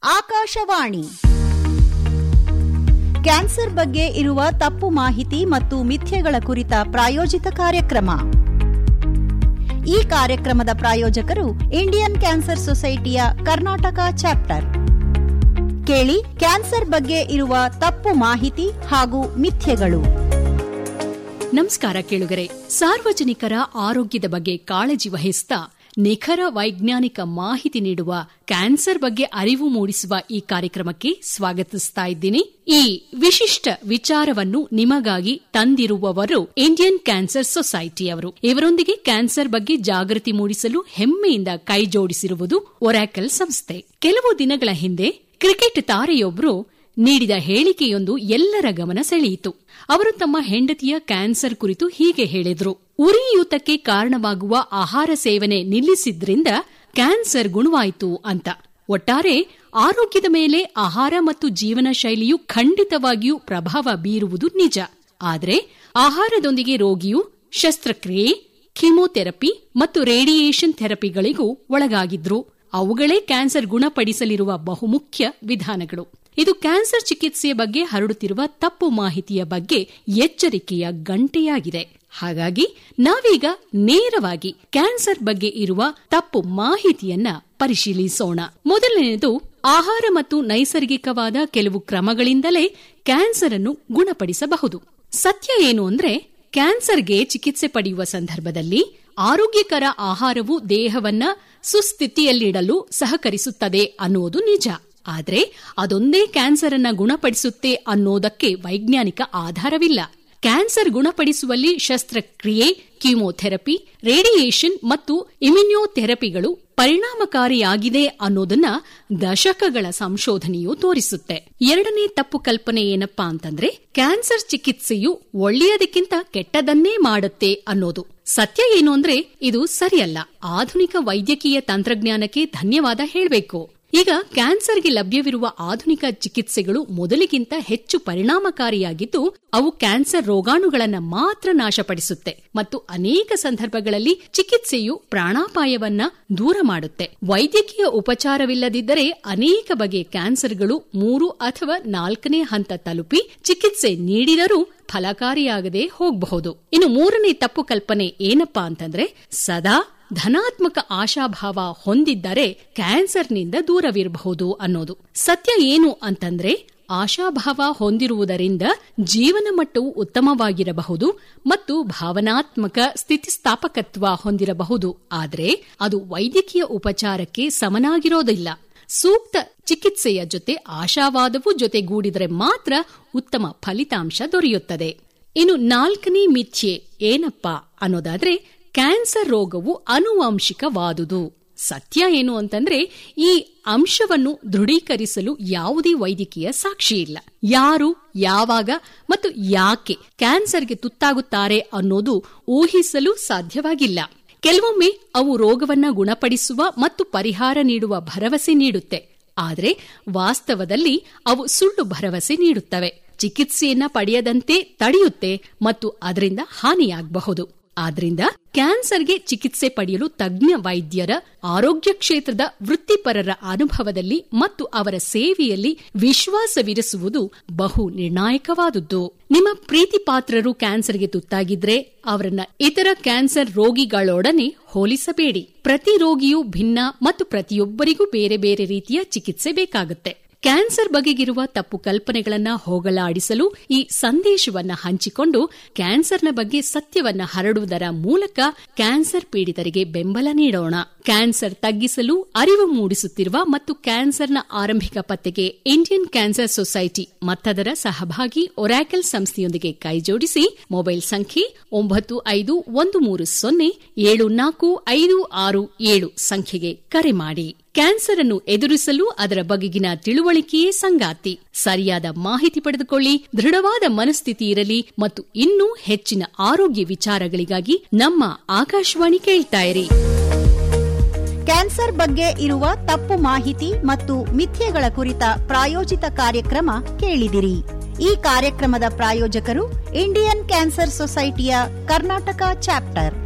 Akashvani cancer ಬಗ್ಗೆ ಇರುವ ತಪ್ಪು ಮಾಹಿತಿ ಮತ್ತು ಮಿಥ್ಯೆಗಳ ಕುರಿತ ಪ್ರಾಯೋಜಿತ ಕಾರ್ಯಕ್ರಮ ಈ ಕಾರ್ಯಕ್ರಮದ ಪ್ರಾಯೋಜಕರು ಇಂಡಿಯನ್ ಕ್ಯಾನ್ಸರ್ ಸೊಸೈಟಿಯ ಕರ್ನಾಟಕ ಚಾಪ್ಟರ್ ಕೇಳಿ ಕ್ಯಾನ್ಸರ್ ಬಗ್ಗೆ ಇರುವ ತಪ್ಪು ಮಾಹಿತಿ ಹಾಗೂ ಮಿಥ್ಯೆಗಳು ನಮಸ್ಕಾರ ಕೇಳುಗರೆ ಸಾರ್ವಜನಿಕರ ಆರೋಗ್ಯದ ಬಗ್ಗೆ ಕಾಳಜಿ ವಹಿಸ್ತಾ ನಿಖರ ವೈಜ್ಞಾನಿಕ ಮಾಹಿತಿ ನೀಡುವ ಕ್ಯಾನ್ಸರ್ ಬಗ್ಗೆ ಅರಿವು ಮೂಡಿಸುವ ಈ ಕಾರ್ಯಕ್ರಮಕ್ಕೆ ಸ್ವಾಗತಿಸ್ತಾ ಇದ್ದೀನಿ ಈ ವಿಶಿಷ್ಟ ವಿಚಾರವನ್ನು ನಿಮಗಾಗಿ ತಂದಿರುವವರು ಇಂಡಿಯನ್ ಕ್ಯಾನ್ಸರ್ ಸೊಸೈಟಿಯವರು ಇವರೊಂದಿಗೆ ಕ್ಯಾನ್ಸರ್ ಬಗ್ಗೆ ಜಾಗೃತಿ ಮೂಡಿಸಲು ಹೆಮ್ಮೆಯಿಂದ ಕೈಜೋಡಿಸಿರುವುದು ಒರಾಕಲ್ ಸಂಸ್ಥೆ ಕೆಲವು ದಿನಗಳ ಹಿಂದೆ ಕ್ರಿಕೆಟ್ ತಾರೆಯೊಬ್ಬರು ನೀಡಿದ ಹೇಳಿಕೆಯೊಂದು ಎಲ್ಲರ ಗಮನ ಸೆಳೆಯಿತು ಅವರು ತಮ್ಮ ಹೆಂಡತಿಯ ಕ್ಯಾನ್ಸರ್ ಕುರಿತು ಹೀಗೆ ಹೇಳಿದ್ರು ಉರಿಯೂತಕ್ಕೆ ಕಾರಣವಾಗುವ ಆಹಾರ ಸೇವನೆ ನಿಲ್ಲಿಸಿದ್ರಿಂದ ಕ್ಯಾನ್ಸರ್ ಗುಣವಾಯಿತು ಅಂತ ಒಟ್ಟಾರೆ ಆರೋಗ್ಯದ ಮೇಲೆ ಆಹಾರ ಮತ್ತು ಜೀವನ ಶೈಲಿಯು ಖಂಡಿತವಾಗಿಯೂ ಪ್ರಭಾವ ಬೀರುವುದು ನಿಜ ಆದರೆ ಆಹಾರದೊಂದಿಗೆ ರೋಗಿಯು ಶಸ್ತ್ರಕ್ರಿಯೆ ಕೀಮೋಥೆರಪಿ ಮತ್ತು ರೇಡಿಯೇಷನ್ ಥೆರಪಿಗಳಿಗೂ ಒಳಗಾಗಿದ್ರು ಅವುಗಳೇ ಕ್ಯಾನ್ಸರ್ ಗುಣಪಡಿಸಲಿರುವ ಬಹುಮುಖ್ಯ ವಿಧಾನಗಳು ಇದು ಕ್ಯಾನ್ಸರ್ ಚಿಕಿತ್ಸೆಯ ಬಗ್ಗೆ ಹರಡುತ್ತಿರುವ ತಪ್ಪು ಮಾಹಿತಿಯ ಬಗ್ಗೆ ಎಚ್ಚರಿಕೆಯ ಗಂಟೆಯಾಗಿದೆ ಹಾಗಾಗಿ ನಾವೀಗ ನೇರವಾಗಿ ಕ್ಯಾನ್ಸರ್ ಬಗ್ಗೆ ಇರುವ ತಪ್ಪು ಮಾಹಿತಿಯನ್ನ ಪರಿಶೀಲಿಸೋಣ ಮೊದಲನೆಯದು ಆಹಾರ ಮತ್ತು ನೈಸರ್ಗಿಕವಾದ ಕೆಲವು ಕ್ರಮಗಳಿಂದಲೇ ಕ್ಯಾನ್ಸರ್ ಅನ್ನು ಗುಣಪಡಿಸಬಹುದು ಸತ್ಯ ಏನು ಅಂದ್ರೆ ಕ್ಯಾನ್ಸರ್ಗೆ ಚಿಕಿತ್ಸೆ ಪಡೆಯುವ ಸಂದರ್ಭದಲ್ಲಿ ಆರೋಗ್ಯಕರ ಆಹಾರವು ದೇಹವನ್ನ ಸುಸ್ಥಿತಿಯಲ್ಲಿಡಲು ಸಹಕರಿಸುತ್ತದೆ ಅನ್ನುವುದು ನಿಜ ಆದರೆ ಅದೊಂದೇ ಕ್ಯಾನ್ಸರ್ ಅನ್ನ ಗುಣಪಡಿಸುತ್ತೆ ಅನ್ನೋದಕ್ಕೆ ವೈಜ್ಞಾನಿಕ ಆಧಾರವಿಲ್ಲ ಕ್ಯಾನ್ಸರ್ ಗುಣಪಡಿಸುವಲ್ಲಿ ಶಸ್ತ್ರಕ್ರಿಯೆ ಕೀಮೋಥೆರಪಿ ರೇಡಿಯೇಷನ್ ಮತ್ತು ಇಮ್ಯುನ್ಯೋಥೆರಪಿಗಳು ಪರಿಣಾಮಕಾರಿಯಾಗಿದೆ ಅನ್ನೋದನ್ನ ದಶಕಗಳ ಸಂಶೋಧನೆಯು ತೋರಿಸುತ್ತೆ ಎರಡನೇ ತಪ್ಪು ಕಲ್ಪನೆ ಏನಪ್ಪಾ ಅಂತಂದ್ರೆ ಕ್ಯಾನ್ಸರ್ ಚಿಕಿತ್ಸೆಯು ಒಳ್ಳೆಯದಕ್ಕಿಂತ ಕೆಟ್ಟದನ್ನೇ ಮಾಡುತ್ತೆ ಅನ್ನೋದು ಸತ್ಯ ಏನು ಅಂದ್ರೆ ಇದು ಸರಿಯಲ್ಲ ಆಧುನಿಕ ವೈದ್ಯಕೀಯ ತಂತ್ರಜ್ಞಾನಕ್ಕೆ ಧನ್ಯವಾದ ಹೇಳಬೇಕು ಈಗ ಕ್ಯಾನ್ಸರ್ಗೆ ಲಭ್ಯವಿರುವ ಆಧುನಿಕ ಚಿಕಿತ್ಸೆಗಳು ಮೊದಲಿಗಿಂತ ಹೆಚ್ಚು ಪರಿಣಾಮಕಾರಿಯಾಗಿದ್ದು ಅವು ಕ್ಯಾನ್ಸರ್ ರೋಗಾಣುಗಳನ್ನು ಮಾತ್ರ ನಾಶಪಡಿಸುತ್ತೆ ಮತ್ತು ಅನೇಕ ಸಂದರ್ಭಗಳಲ್ಲಿ ಚಿಕಿತ್ಸೆಯು ಪ್ರಾಣಾಪಾಯವನ್ನ ದೂರ ಮಾಡುತ್ತೆ ವೈದ್ಯಕೀಯ ಉಪಚಾರವಿಲ್ಲದಿದ್ದರೆ ಅನೇಕ ಬಗೆಯ ಕ್ಯಾನ್ಸರ್ಗಳು ಮೂರು ಅಥವಾ ನಾಲ್ಕನೇ ಹಂತ ತಲುಪಿ ಚಿಕಿತ್ಸೆ ನೀಡಿದರೂ ಫಲಕಾರಿಯಾಗದೆ ಹೋಗಬಹುದು ಇನ್ನು ಮೂರನೇ ತಪ್ಪು ಕಲ್ಪನೆ ಏನಪ್ಪಾ ಅಂತಂದ್ರೆ ಸದಾ ಧನಾತ್ಮಕ ಆಶಾಭಾವ ಹೊಂದಿದ್ದರೆ ಕ್ಯಾನ್ಸರ್ನಿಂದ ದೂರವಿರಬಹುದು ಅನ್ನೋದು ಸತ್ಯ ಏನು ಅಂತಂದ್ರೆ ಆಶಾಭಾವ ಹೊಂದಿರುವುದರಿಂದ ಜೀವನ ಮಟ್ಟವು ಉತ್ತಮವಾಗಿರಬಹುದು ಮತ್ತು ಭಾವನಾತ್ಮಕ ಸ್ಥಿತಿಸ್ಥಾಪಕತ್ವ ಹೊಂದಿರಬಹುದು ಆದರೆ ಅದು ವೈದ್ಯಕೀಯ ಉಪಚಾರಕ್ಕೆ ಸಮನಾಗಿರೋದಿಲ್ಲ ಸೂಕ್ತ ಚಿಕಿತ್ಸೆಯ ಜೊತೆ ಆಶಾವಾದವೂ ಜೊತೆಗೂಡಿದರೆ ಮಾತ್ರ ಉತ್ತಮ ಫಲಿತಾಂಶ ದೊರೆಯುತ್ತದೆ ಇನ್ನು ನಾಲ್ಕನೇ ಮಿಥ್ಯೆ ಏನಪ್ಪಾ ಅನ್ನೋದಾದ್ರೆ ಕ್ಯಾನ್ಸರ್ ರೋಗವು ಅನುವಂಶಿಕವಾದುದು ಸತ್ಯ ಏನು ಅಂತಂದ್ರೆ ಈ ಅಂಶವನ್ನು ದೃಢೀಕರಿಸಲು ಯಾವುದೇ ವೈದ್ಯಕೀಯ ಸಾಕ್ಷಿ ಇಲ್ಲ ಯಾರು ಯಾವಾಗ ಮತ್ತು ಯಾಕೆ ಕ್ಯಾನ್ಸರ್ಗೆ ತುತ್ತಾಗುತ್ತಾರೆ ಅನ್ನೋದು ಊಹಿಸಲು ಸಾಧ್ಯವಾಗಿಲ್ಲ ಕೆಲವೊಮ್ಮೆ ಅವು ರೋಗವನ್ನ ಗುಣಪಡಿಸುವ ಮತ್ತು ಪರಿಹಾರ ನೀಡುವ ಭರವಸೆ ನೀಡುತ್ತೆ ಆದರೆ ವಾಸ್ತವದಲ್ಲಿ ಅವು ಸುಳ್ಳು ಭರವಸೆ ನೀಡುತ್ತವೆ ಚಿಕಿತ್ಸೆಯನ್ನ ಪಡೆಯದಂತೆ ತಡೆಯುತ್ತೆ ಮತ್ತು ಅದರಿಂದ ಹಾನಿಯಾಗಬಹುದು ಆದ್ರಿಂದ ಕ್ಯಾನ್ಸರ್ಗೆ ಚಿಕಿತ್ಸೆ ಪಡೆಯಲು ತಜ್ಞ ವೈದ್ಯರ ಆರೋಗ್ಯ ಕ್ಷೇತ್ರದ ವೃತ್ತಿಪರರ ಅನುಭವದಲ್ಲಿ ಮತ್ತು ಅವರ ಸೇವೆಯಲ್ಲಿ ವಿಶ್ವಾಸವಿರಿಸುವುದು ಬಹು ನಿರ್ಣಾಯಕವಾದುದು ನಿಮ್ಮ ಪ್ರೀತಿ ಪಾತ್ರರು ಕ್ಯಾನ್ಸರ್ಗೆ ತುತ್ತಾಗಿದ್ರೆ ಅವರನ್ನ ಇತರ ಕ್ಯಾನ್ಸರ್ ರೋಗಿಗಳೊಡನೆ ಹೋಲಿಸಬೇಡಿ ಪ್ರತಿ ರೋಗಿಯೂ ಭಿನ್ನ ಮತ್ತು ಪ್ರತಿಯೊಬ್ಬರಿಗೂ ಬೇರೆ ಬೇರೆ ರೀತಿಯ ಚಿಕಿತ್ಸೆ ಬೇಕಾಗುತ್ತೆ ಕ್ಯಾನ್ಸರ್ ಬಗೆಗಿರುವ ತಪ್ಪು ಕಲ್ಪನೆಗಳನ್ನ ಹೋಗಲಾಡಿಸಲು ಈ ಸಂದೇಶವನ್ನ ಹಂಚಿಕೊಂಡು ಕ್ಯಾನ್ಸರ್ನ ಬಗ್ಗೆ ಸತ್ಯವನ್ನ ಹರಡುವುದರ ಮೂಲಕ ಕ್ಯಾನ್ಸರ್ ಪೀಡಿತರಿಗೆ ಬೆಂಬಲ ನೀಡೋಣ ಕ್ಯಾನ್ಸರ್ ತಗ್ಗಿಸಲು ಅರಿವು ಮೂಡಿಸುತ್ತಿರುವ ಮತ್ತು ಕ್ಯಾನ್ಸರ್ನ ಆರಂಭಿಕ ಪತ್ತೆಗೆ ಇಂಡಿಯನ್ ಕ್ಯಾನ್ಸರ್ ಸೊಸೈಟಿ ಮತ್ತದರ ಸಹಭಾಗಿ ಒರಾಕಲ್ ಸಂಸ್ಥೆಯೊಂದಿಗೆ ಕೈಜೋಡಿಸಿ ಮೊಬೈಲ್ ಸಂಖ್ಯೆ ಒಂಬತ್ತು ಐದು ಒಂದು ಮೂರು ಸೊನ್ನೆ ಏಳು ನಾಲ್ಕು ಐದು ಆರು ಏಳು ಸಂಖ್ಯೆಗೆ ಕರೆ ಮಾಡಿ ಕ್ಯಾನ್ಸರ್ ಅನ್ನು ಎದುರಿಸಲು ಅದರ ಬಗೆಗಿನ ತಿಳುವಳಿಕೆಯೇ ಸಂಗಾತಿ ಸರಿಯಾದ ಮಾಹಿತಿ ಪಡೆದುಕೊಳ್ಳಿ ದೃಢವಾದ ಮನಸ್ಥಿತಿ ಇರಲಿ ಮತ್ತು ಇನ್ನೂ ಹೆಚ್ಚಿನ ಆರೋಗ್ಯ ವಿಚಾರಗಳಿಗಾಗಿ ನಮ್ಮ ಆಕಾಶವಾಣಿ ಕೇಳ್ತಾ ಇರಿ ಕ್ಯಾನ್ಸರ್ ಬಗ್ಗೆ ಇರುವ ತಪ್ಪು ಮಾಹಿತಿ ಮತ್ತು ಮಿಥ್ಯೆಗಳ ಕುರಿತ ಪ್ರಾಯೋಜಿತ ಕಾರ್ಯಕ್ರಮ ಕೇಳಿದಿರಿ ಈ ಕಾರ್ಯಕ್ರಮದ ಪ್ರಾಯೋಜಕರು ಇಂಡಿಯನ್ ಕ್ಯಾನ್ಸರ್ ಸೊಸೈಟಿಯ ಕರ್ನಾಟಕ ಚಾಪ್ಟರ್